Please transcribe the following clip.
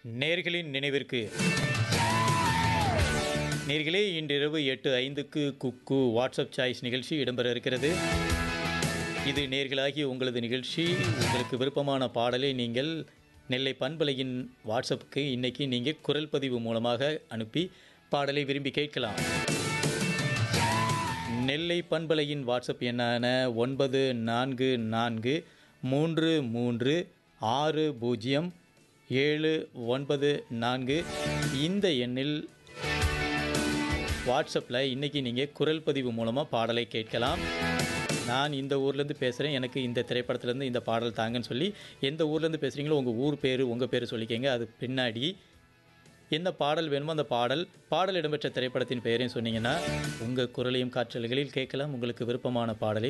நேர்களின் நினைவிற்கு நேர்களே இன்றிரவு எட்டு ஐந்துக்கு குக்கு வாட்ஸ்அப் சாய்ஸ் நிகழ்ச்சி இடம்பெற இருக்கிறது இது நேர்களாகி உங்களது நிகழ்ச்சி உங்களுக்கு விருப்பமான பாடலை நீங்கள் நெல்லை பண்பலையின் வாட்ஸ்அப்புக்கு இன்னைக்கு நீங்கள் குரல் பதிவு மூலமாக அனுப்பி பாடலை விரும்பி கேட்கலாம் நெல்லை பண்பலையின் வாட்ஸ்அப் எண்ணான ஒன்பது நான்கு நான்கு மூன்று மூன்று ஆறு பூஜ்ஜியம் ஏழு ஒன்பது நான்கு இந்த எண்ணில் வாட்ஸ்அப்பில் இன்றைக்கி நீங்கள் குரல் பதிவு மூலமாக பாடலை கேட்கலாம் நான் இந்த ஊர்லேருந்து பேசுகிறேன் எனக்கு இந்த திரைப்படத்துலேருந்து இந்த பாடல் தாங்கன்னு சொல்லி எந்த ஊர்லேருந்து பேசுகிறீங்களோ உங்கள் ஊர் பேர் உங்கள் பேர் சொல்லிக்கங்க அது பின்னாடி என்ன பாடல் வேணுமோ அந்த பாடல் பாடல் இடம்பெற்ற திரைப்படத்தின் பெயரையும் சொன்னீங்கன்னா உங்கள் குரலையும் காற்றல்களில் கேட்கலாம் உங்களுக்கு விருப்பமான பாடலை